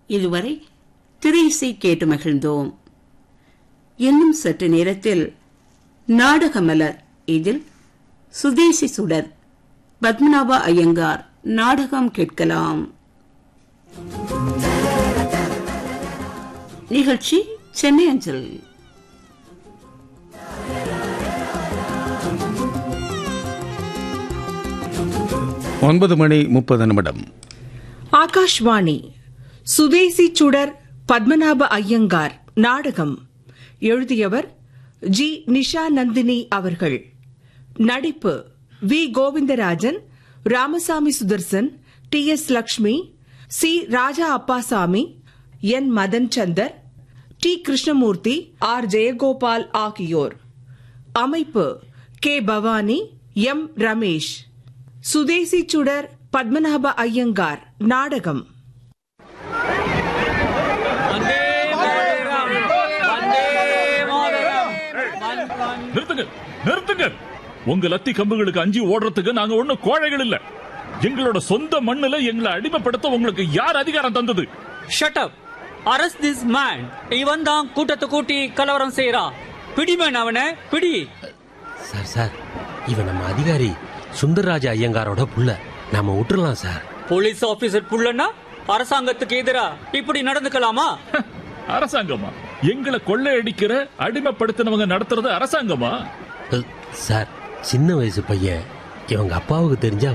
இதுவரை திரையிசை கேட்டு மகிழ்ந்தோம் இன்னும் சற்று நேரத்தில் நாடகமலர் இதில் சுதேசி சுடர் பத்மநாப ஐயங்கார் நாடகம் கேட்கலாம் நிகழ்ச்சி சென்னை அஞ்சல் ஒன்பது மணி முப்பது நிமிடம் ஆகாஷ்வாணி சுதேசி சுடர் பத்மநாப ஐயங்கார் நாடகம் எழுதியவர் ஜி நிஷா நந்தினி அவர்கள் நடிப்பு V Govindarajan Ramasamy Sudarshan T S Lakshmi C Raja Appasamy N Madan Chander T Krishnamurthy R Jayagopal ஆகியோர் அமைப்பு கே பவானி எம் ரமேஷ் சுதேசி சுடர் பத்மநாப ஐயங்கார் நாடகம் வந்தே மாதரம் வந்தே மாதரம் நிறுத்துங்க நிறுத்துங்க உங்க லத்தி கம்புகளுக்கு அஞ்சி ஓடுறதுக்கு நாங்க ஒண்ணும் கோழைகள் இல்ல எங்களோட சொந்த மண்ணுல எங்களை அடிமைப்படுத்த உங்களுக்கு யார் அதிகாரம் தந்தது shut up arrest this man இவன் தான் கூட்டத்தை கூட்டி கலவரம் செய்யறான் பிடிமேன் அவனை பிடி சார் சார் இவன் நம்ம அதிகாரி சுந்தரராஜ ஐயங்காரோட புள்ள நாம விட்டுறலாம் சார் போலீஸ் ஆபீசர் புள்ளன்னா அரசாங்கத்துக்கு எதிரா இப்படி நடந்துக்கலாமா அரசாங்கமா எங்களை கொள்ளையடிக்கிற அடிமைப்படுத்தினவங்க நடத்துறது அரசாங்கமா அ, சார் சின்ன வயசு பையன் இவங்க அப்பாவுக்கு தெரிஞ்சா